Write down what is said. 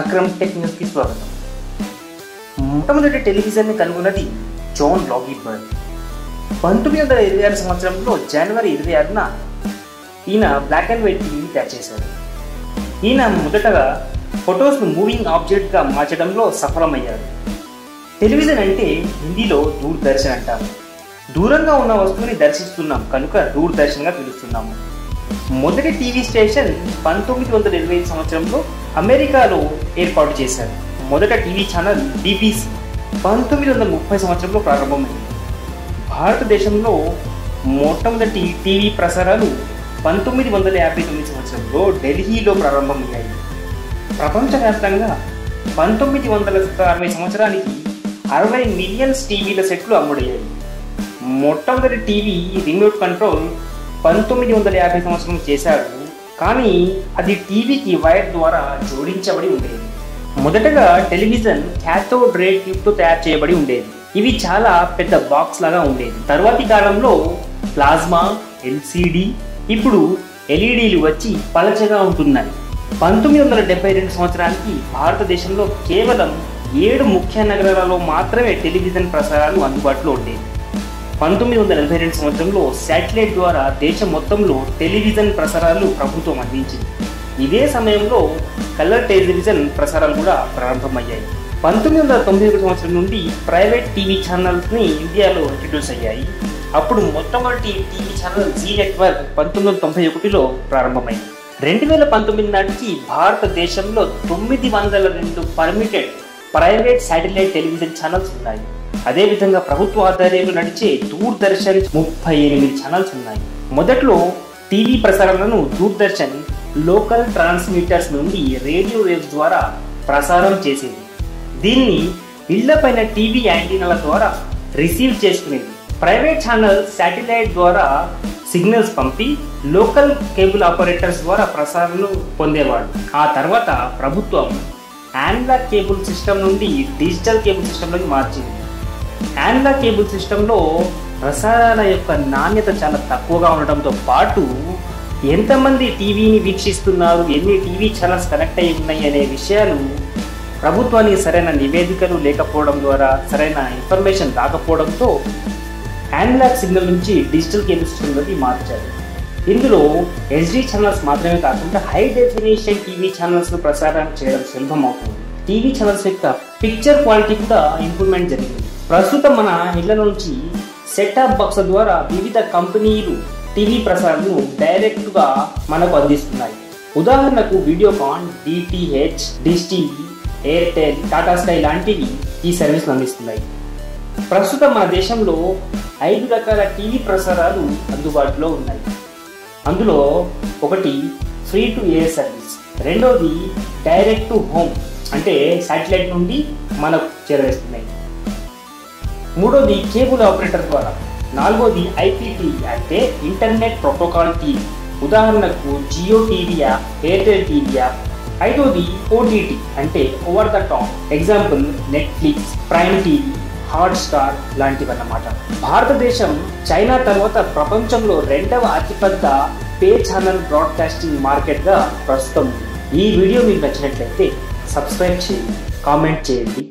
Akram tech న్యూస్కి స్వాగతం మొట్టమొదటి టెలివిజన్ని కనుగొన్నది జాన్ లాగీబర్గ్ పంతొమ్మిది వందల ఇరవై ఆరు సంవత్సరంలో జనవరి ఇరవై ఆరున ఈయన బ్లాక్ అండ్ వైట్ టీవీని తయారు చేశారు ఈయన మొదటగా ఫొటోస్ను మూవింగ్ ఆబ్జెక్ట్గా మార్చడంలో సఫలమయ్యారు టెలివిజన్ అంటే హిందీలో దూరదర్శన్ అంటారు దూరంగా ఉన్న వస్తువుని దర్శిస్తున్నాం కనుక దూరదర్శన్గా పిలుస్తున్నాము మొదటి టీవీ స్టేషన్ పంతొమ్మిది వందల ఇరవై ఐదు సంవత్సరంలో అమెరికాలో ఏర్పాటు చేశారు మొదట టీవీ ఛానల్ బీబీసీ పంతొమ్మిది వందల ముప్పై సంవత్సరంలో ప్రారంభమైంది భారతదేశంలో మొట్టమొదటి టీవీ ప్రసారాలు పంతొమ్మిది వందల యాభై తొమ్మిది సంవత్సరంలో ఢిల్లీలో ప్రారంభమయ్యాయి ప్రపంచవ్యాప్తంగా పంతొమ్మిది వందల అరవై సంవత్సరానికి అరవై మిలియన్స్ టీవీల సెట్లు అమ్ముడయ్యాయి మొట్టమొదటి టీవీ రిమోట్ కంట్రోల్ పంతొమ్మిది వందల యాభై సంవత్సరం చేశారు కానీ అది టీవీకి వైర్ ద్వారా జోడించబడి ఉండేది మొదటగా టెలివిజన్ క్యాథోడ్ రే ట్యూబ్తో తయారు చేయబడి ఉండేది ఇవి చాలా పెద్ద బాక్స్ లాగా ఉండేది తర్వాతి కాలంలో ప్లాజ్మా ఎల్సిడి ఇప్పుడు ఎల్ఈడీలు వచ్చి పలచగా ఉంటున్నాయి పంతొమ్మిది వందల డెబ్బై రెండు సంవత్సరానికి భారతదేశంలో కేవలం ఏడు ముఖ్య నగరాలలో మాత్రమే టెలివిజన్ ప్రసారాలు అందుబాటులో ఉండేవి పంతొమ్మిది వందల నలభై రెండు సంవత్సరంలో శాటిలైట్ ద్వారా దేశం మొత్తంలో టెలివిజన్ ప్రసారాలు ప్రభుత్వం అందించింది ఇదే సమయంలో కలర్ టెలివిజన్ ప్రసారాలు కూడా ప్రారంభమయ్యాయి పంతొమ్మిది వందల తొంభై ఒకటి సంవత్సరం నుండి ప్రైవేట్ టీవీ ఛానల్స్ని ఇండియాలో ఇంట్రడ్యూస్ అయ్యాయి అప్పుడు మొట్టమొదటి టీవీ ఛానల్ జీ నెట్వర్క్ పంతొమ్మిది వందల తొంభై ఒకటిలో ప్రారంభమైంది రెండు వేల పంతొమ్మిది నాటికి భారతదేశంలో తొమ్మిది వందల రెండు permitted private satellite television channels ఉన్నాయి అదేవిధంగా ప్రభుత్వ ఆధ్వర్యంలో నడిచే దూరదర్శన్ ముప్పై ఎనిమిది ఛానల్స్ ఉన్నాయి మొదట్లో టీవీ ప్రసారాలను దూరదర్శన్ లోకల్ ట్రాన్స్మిటర్స్ నుండి రేడియో వేవ్స్ ద్వారా ప్రసారం చేసేది దీన్ని ఇళ్లపైన టీవీ యాంటీనాల ద్వారా రిసీవ్ చేసుకునేది ప్రైవేట్ ఛానల్ శాటిలైట్ ద్వారా సిగ్నల్స్ పంపి లోకల్ కేబుల్ ఆపరేటర్స్ ద్వారా ప్రసారాలు పొందేవాడు ఆ తర్వాత ప్రభుత్వం యాన్లాక్ కేబుల్ సిస్టమ్ నుండి డిజిటల్ కేబుల్ సిస్టంలోకి మార్చింది యాన్లాక్ కేబుల్ సిస్టంలో ప్రసారాల యొక్క నాణ్యత చాలా తక్కువగా ఉండటంతో పాటు ఎంతమంది టీవీని వీక్షిస్తున్నారు ఎన్ని టీవీ ఛానల్స్ కనెక్ట్ అయి ఉన్నాయి అనే విషయాలు ప్రభుత్వానికి సరైన నివేదికలు లేకపోవడం ద్వారా సరైన ఇన్ఫర్మేషన్ రాకపోవడంతో యాన్లాక్ సిగ్నల్ నుంచి డిజిటల్ కేబుల్ సిస్టంలోకి మార్చారు ఇందులో హెచ్డి ఛానల్స్ మాత్రమే కాకుండా హై డెఫినేషన్ టీవీ ఛానల్స్ ప్రసారం చేయడం సులభం అవుతుంది టీవీ ఛానల్స్ యొక్క పిక్చర్ క్వాలిటీ కూడా ఇంప్రూవ్మెంట్ జరిగింది ప్రస్తుతం మన ఇళ్ల నుంచి సెటాప్ బాక్స్ ద్వారా వివిధ కంపెనీలు టీవీ ప్రసారాలను డైరెక్ట్గా మనకు అందిస్తున్నాయి ఉదాహరణకు Videocon DTH dish TV Airtel Tata Sky లాంటివి ఈ సర్వీస్ను అందిస్తున్నాయి ప్రస్తుతం మన దేశంలో ఐదు రకాల టీవీ ప్రసారాలు అందుబాటులో ఉన్నాయి అందులో ఒకటి ఫ్రీ టు ఎయిర్ సర్వీస్ రెండోది డైరెక్ట్ టు హోమ్ అంటే శాటిలైట్ నుండి మనకు చేరవేస్తున్నాయి మూడోది కేబుల్ ఆపరేటర్ ద్వారా నాలుగోది ఐపీటీ అంటే ఇంటర్నెట్ ప్రోటోకాల్ టీవీ ఉదాహరణకు Jio TV app Airtel TV app ఐదోది ఓటీటీ అంటే over the top example Netflix Prime TV Hotstar లాంటివన్నమాట భారతదేశం చైనా తర్వాత ప్రపంచంలో రెండవ అతిపెద్ద పే ఛానల్ బ్రాడ్కాస్టింగ్ మార్కెట్గా ప్రస్తుతం ఉంది ఈ వీడియో మీకు నచ్చినట్లయితే సబ్స్క్రైబ్ చేయండి కామెంట్ చేయండి